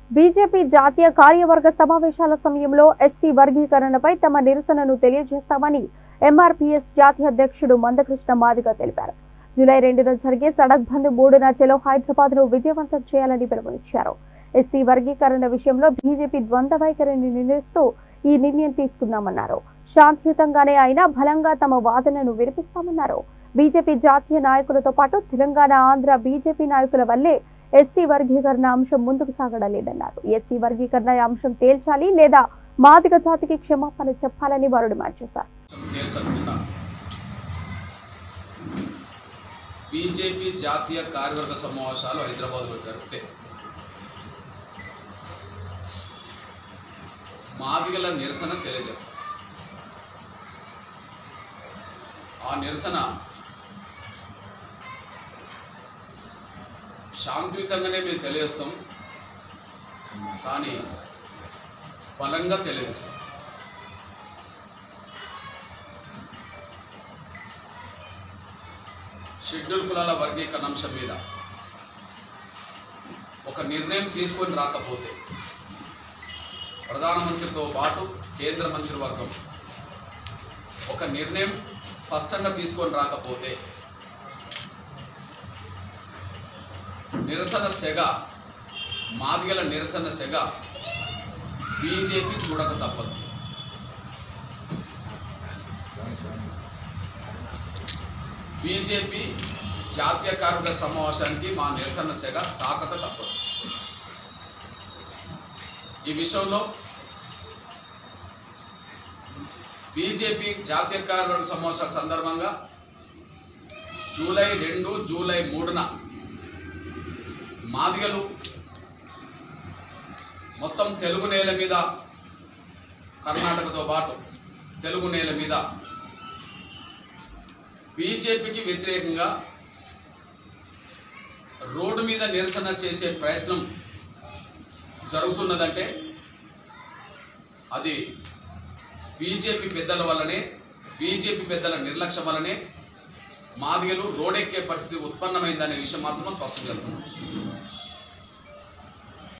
BJP జాతీయ కార్యవర్గ సమావేశాల సమయంలో ఎస్సీ వర్గీకరణపై తమ నిరసనను తెలియజేస్తామని ఎంఆర్పీఎస్ జాతీయ అధ్యక్షుడు మందకృష్ణ మాదిగ తెలిపారు జూలై రెండున జరిగే సడక్ బంద్ మూడున చలో హైదరాబాద్ ను విజయవంతం చేయాలని పిలుపునిచ్చారు ఎస్సీ వర్గీకరణ విషయంలో బీజేపీ ద్వంద్వ వైఖరిని నిరసిస్తూ ఈ నిర్ణయం తీసుకున్నామన్నారు శాంతియుతంగానే అయినా బలంగా తమ వాదనను వినిపిస్తామన్నారు బీజేపీ జాతీయ నాయకులతో పాటు తెలంగాణ ఆంధ్ర బీజేపీ నాయకుల వల్లే ఎస్సీ వర్గీకరణ అంశం ముందుకు సాగడం లేదన్నారు ఎస్సీ వర్గీకరణ అంశం తేల్చాలి లేదా మాదిగ జాతికి క్షమాపణ చెప్పాలని వారు డిమాండ్ చేశారు తేల్చకుండా బీజేపీ జాతీయ కార్యవర్గ సమావేశాలు హైదరాబాద్లో జరిగితే మాదిగల నిరసన తెలియజేస్తాం ఆ నిరసన శాంతియుతంగానే మేము తెలియజేస్తాం కానీ బలంగా తెలియజేస్తాం షెడ్యూల్ కులాల వర్గీకరణ అంశం మీద ఒక నిర్ణయం తీసుకొని రాకపోతే ప్రధానమంత్రితో పాటు కేంద్ర మంత్రివర్గం ఒక నిర్ణయం స్పష్టంగా తీసుకొని రాకపోతే నిరసన సెగ మాదిగల నిరసన సెగ బీజేపీ చూడక తప్పదు బీజేపీ జాతీయ కార్మిక సమావేశానికి మా నిరసన సెగ తాకక తప్పదు ఈ విషయంలో బీజేపీ జాతీయ కార్మిక సమావేశాల సందర్భంగా జూలై రెండు జూలై మూడున మాదిగలు మొత్తం తెలుగు నేల మీద కర్ణాటకతో పాటు తెలుగు నేల మీద బీజేపీకి వ్యతిరేకంగా రోడ్డు మీద నిరసన చేసే ప్రయత్నం జరుగుతున్నదంటే అది బీజేపీ పెద్దల వల్లనే బీజేపీ పెద్దల నిర్లక్ష్యం వల్లనే మాదిగలు రోడెక్కే పరిస్థితి ఉత్పన్నమైందనే విషయం మాత్రం స్పష్టం చేస్తున్నాం